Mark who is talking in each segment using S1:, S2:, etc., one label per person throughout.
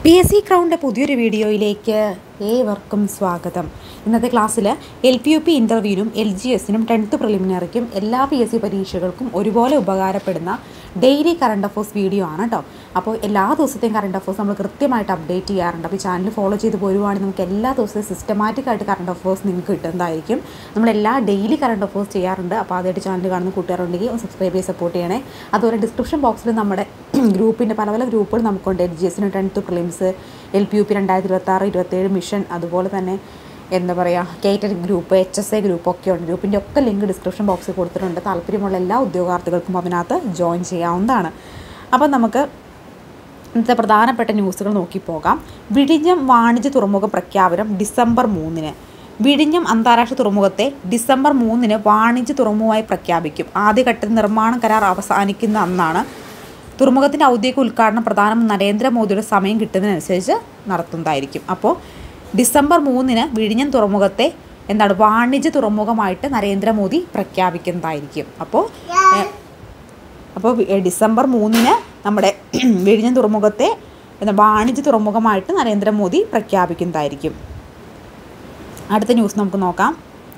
S1: P S C ക്രൗണിൻ്റെ പുതിയൊരു വീഡിയോയിലേക്ക് ഏവർക്കും സ്വാഗതം ഇന്നത്തെ ക്ലാസ്സിൽ എൽ പി യു പി ഇൻ്റർവ്യൂവിനും എൽ ജി എസിനും ടെൻത്ത് പ്രിലിമിനറിക്കും എല്ലാ പി എസ് സി പരീക്ഷകൾക്കും ഒരുപോലെ ഉപകാരപ്പെടുന്ന ഡെയിലി കറണ്ട് അഫേഴ്സ് വീഡിയോ ആണ് കേട്ടോ അപ്പോൾ എല്ലാ ദിവസത്തെയും കറണ്ട് അഫേഴ്സ് നമ്മൾ കൃത്യമായിട്ട് അപ്ഡേറ്റ് ചെയ്യാറുണ്ട് അപ്പോൾ ഈ ചാനൽ ഫോളോ ചെയ്ത് പോരുവാണെങ്കിൽ നമുക്ക് എല്ലാ ദിവസവും സിസ്റ്റമാറ്റിക് ആയിട്ട് കറണ്ട് അഫേഴ്സ് നിങ്ങൾക്ക് കിട്ടുന്നതായിരിക്കും നമ്മളെല്ലാ ഡെയിലി കറണ്ട് അഫേഴ്സ് ചെയ്യാറുണ്ട് അപ്പോൾ ആദ്യമായിട്ട് ചാനൽ കാണുന്ന കൂട്ടുകാരുണ്ടെങ്കിൽ ഒന്ന് സബ്സ്ക്രൈബ് ചെയ്ത് സപ്പോർട്ട് ചെയ്യണേ അതുപോലെ ഡിസ്ക്രിപ്ഷൻ ബോക്സിൽ നമ്മുടെ ഗ്രൂപ്പിൻ്റെ പല പല ഗ്രൂപ്പുകൾ നമുക്കുണ്ട് എൽ ജി എസിന് tenth prelims L P U P രണ്ടായിരത്തി ഇരുപത്താറ് ഇരുപത്തേഴ് മിഷൻ അതുപോലെ തന്നെ എന്താ പറയുക കേറ്റഡ് group H S A group ഒക്കെ ഉണ്ട് ഗ്രൂപ്പിൻ്റെ ഒക്കെ ലിങ്ക് ഡിസ്ക്രിപ്ഷൻ ബോക്സിൽ കൊടുത്തിട്ടുണ്ട് താല്പര്യമുള്ള എല്ലാ ഉദ്യോഗാർത്ഥികൾക്കും അതിനകത്ത് ജോയിൻ ചെയ്യാവുന്നതാണ് അപ്പോൾ നമുക്ക് ഇന്നത്തെ പ്രധാനപ്പെട്ട ന്യൂസുകൾ നോക്കി പോകാം വിഴിഞ്ഞം വാണിജ്യ തുറമുഖ പ്രഖ്യാപനം ഡിസംബർ മൂന്നിന് വിഴിഞ്ഞം അന്താരാഷ്ട്ര തുറമുഖത്തെ ഡിസംബർ മൂന്നിന് വാണിജ്യ തുറമുഖമായി പ്രഖ്യാപിക്കും ആദ്യഘട്ട നിർമ്മാണ കരാർ അവസാനിക്കുന്ന അന്നാണ് തുറമുഖത്തിൻ്റെ ഔദ്യോഗിക ഉദ്ഘാടനം പ്രധാനമന്ത്രി നരേന്ദ്രമോദിയുടെ സമയം കിട്ടുന്നതിനനുസരിച്ച് നടത്തുന്നതായിരിക്കും അപ്പോൾ ഡിസംബർ മൂന്നിന് വിഴിഞ്ഞം തുറമുഖത്തെ എന്താണ് വാണിജ്യ തുറമുഖമായിട്ട് നരേന്ദ്രമോദി പ്രഖ്യാപിക്കുന്നതായിരിക്കും അപ്പോൾ ഏഹ്, അപ്പോൾ വി- ഡിസംബർ മൂന്നിന് നമ്മുടെ വിഴിഞ്ഞം തുറമുഖത്തെ എന്താ വാണിജ്യ തുറമുഖമായിട്ട് നരേന്ദ്രമോദി പ്രഖ്യാപിക്കുന്നതായിരിക്കും അടുത്ത ന്യൂസ് നമുക്ക് നോക്കാം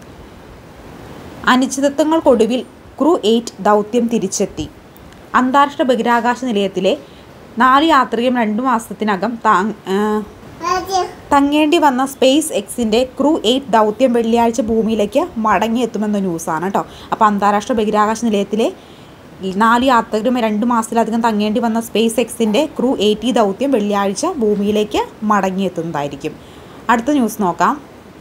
S1: അനിശ്ചിതത്വങ്ങൾക്കൊടുവിൽ ക്രൂ എയ്റ്റ് ദൗത്യം തിരിച്ചെത്തി അന്താരാഷ്ട്ര ബഹിരാകാശ നിലയത്തിലെ നാല് യാത്രികരും രണ്ടു മാസത്തിനകം താങ് ആ, തങ്ങേണ്ടി വന്ന സ്പേസ് എക്സിൻ്റെ ക്രൂ എയ്റ്റ് ദൗത്യം വെള്ളിയാഴ്ച ഭൂമിയിലേക്ക് മടങ്ങിയെത്തുമെന്ന ന്യൂസാണ് കേട്ടോ അപ്പോൾ അന്താരാഷ്ട്ര ബഹിരാകാശ നിലയത്തിലെ ഈ നാല് യാത്രികരും രണ്ട് മാസത്തിലധികം തങ്ങേണ്ടി വന്ന സ്പേസ് എക്സിൻ്റെ ക്രൂ എയ്റ്റി ദൗത്യം വെള്ളിയാഴ്ച ഭൂമിയിലേക്ക് മടങ്ങിയെത്തുന്നതായിരിക്കും അടുത്ത ന്യൂസ് നോക്കാം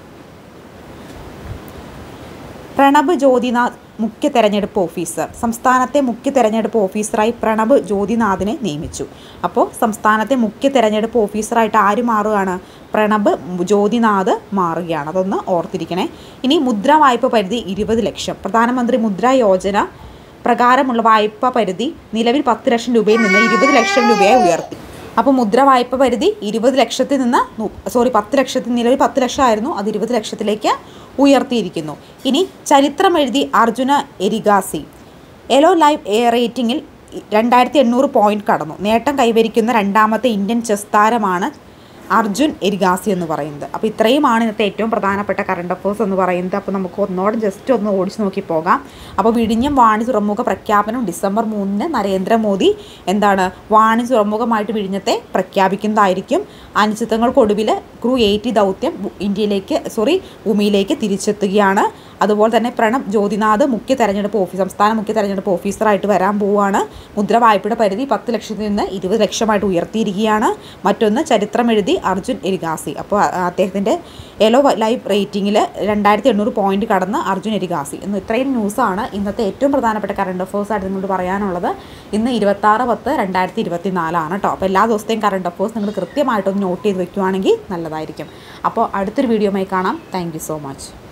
S1: പ്രണബ് ജ്യോതിനാഥ് മുഖ്യ തെരഞ്ഞെടുപ്പ് ഓഫീസർ സംസ്ഥാനത്തെ മുഖ്യ തെരഞ്ഞെടുപ്പ് ഓഫീസറായി പ്രണബ് ജ്യോതിനാഥിനെ നിയമിച്ചു അപ്പോൾ സംസ്ഥാനത്തെ മുഖ്യ തെരഞ്ഞെടുപ്പ് ഓഫീസറായിട്ട് ആര് മാറുകയാണ് പ്രണബ് ജ്യോതിനാഥ് മാറുകയാണ് അതൊന്ന് ഓർത്തിരിക്കണേ ഇനി മുദ്ര വായ്പ പരിധി ഇരുപത് ലക്ഷം പ്രധാനമന്ത്രി മുദ്ര യോജന പ്രകാരമുള്ള വായ്പ പരിധി നിലവിൽ പത്ത് ലക്ഷം രൂപയിൽ നിന്ന് ഇരുപത് ലക്ഷം രൂപയായി ഉയർത്തി അപ്പോൾ മുദ്ര വായ്പ പരിധി ഇരുപത് ലക്ഷത്തിൽ നിന്ന് നു- സോറി പത്ത് ലക്ഷത്തിൽ നിലവിൽ പത്ത് ലക്ഷമായിരുന്നു അത് ഇരുപത് ലക്ഷത്തിലേക്ക് ഉയർത്തിയിരിക്കുന്നു ഇനി ചരിത്രം എഴുതി അർജുന എരിഗാസി എലോ ലൈവ് എ റേറ്റിംഗിൽ രണ്ടായിരത്തി എണ്ണൂറ് പോയിന്റ് കടന്നു നേട്ടം കൈവരിക്കുന്ന രണ്ടാമത്തെ ഇന്ത്യൻ ചെസ് താരമാണ് അർജുൻ എരിഗാസി എന്ന് പറയുന്നത് അപ്പോൾ ഇത്രയുമാണ് ഇന്നത്തെ ഏറ്റവും പ്രധാനപ്പെട്ട കറണ്ട് അഫേഴ്സ് എന്ന് പറയുന്നത് അപ്പോൾ നമുക്ക് ഒന്നോടെ ജസ്റ്റ് ഒന്ന് ഓടിച്ചു നോക്കി പോകാം അപ്പോൾ വിഴിഞ്ഞം വാണി തുറമുഖ പ്രഖ്യാപനം ഡിസംബർ മൂന്നിന് നരേന്ദ്രമോദി എന്താണ് വാണി തുറമുഖമായിട്ട് വിഴിഞ്ഞത്തെ പ്രഖ്യാപിക്കുന്നതായിരിക്കും അനിശ്ചിതങ്ങൾക്കൊടുവിൽ ക്രൂ എയ്റ്റി ദൗത്യം ഭൂ- ഇന്ത്യയിലേക്ക് സോറി ഭൂമിയിലേക്ക് തിരിച്ചെത്തുകയാണ് അതുപോലെ തന്നെ പ്രണബ് ജ്യോതിനാഥ് മുഖ്യ തെരഞ്ഞെടുപ്പ് ഓഫീസ് സംസ്ഥാന മുഖ്യ തെരഞ്ഞെടുപ്പ് ഓഫീസറായിട്ട് വരാൻ പോവുകയാണ് മുദ്ര വായ്പയുടെ പരിധി പത്ത് ലക്ഷത്തിൽ നിന്ന് ഇരുപത് ലക്ഷമായിട്ട് ഉയർത്തിയിരിക്കുകയാണ് മറ്റൊന്ന് ചരിത്രം എഴുതി അർജുൻ എരിഗാസി അപ്പോൾ അ- അദ്ദേഹത്തിൻ്റെ എലോ ലൈവ് റേറ്റിംഗിൽ രണ്ടായിരത്തി എണ്ണൂറ് പോയിന്റ് കടന്ന് അർജുൻ എരിഗാസി എന്ന് ഇത്രയും ന്യൂസാണ് ഇന്നത്തെ ഏറ്റവും പ്രധാനപ്പെട്ട കറണ്ട് അഫേഴ്സ് ആയിട്ട് നിങ്ങളോട് പറയാനുള്ളത് ഇന്ന് ഇരുപത്താറ് പത്ത് രണ്ടായിരത്തി ഇരുപത്തി നാലാണ് കേട്ടോ അപ്പോൾ എല്ലാ ദിവസത്തെയും കറണ്ട് അഫേഴ്സ് നിങ്ങൾ കൃത്യമായിട്ടൊന്ന് നോട്ട് ചെയ്ത് വെക്കുവാണെങ്കിൽ നല്ലതായിരിക്കും അപ്പോൾ അടുത്തൊരു വീഡിയോയുമായി കാണാം താങ്ക് യു സോ മച്ച്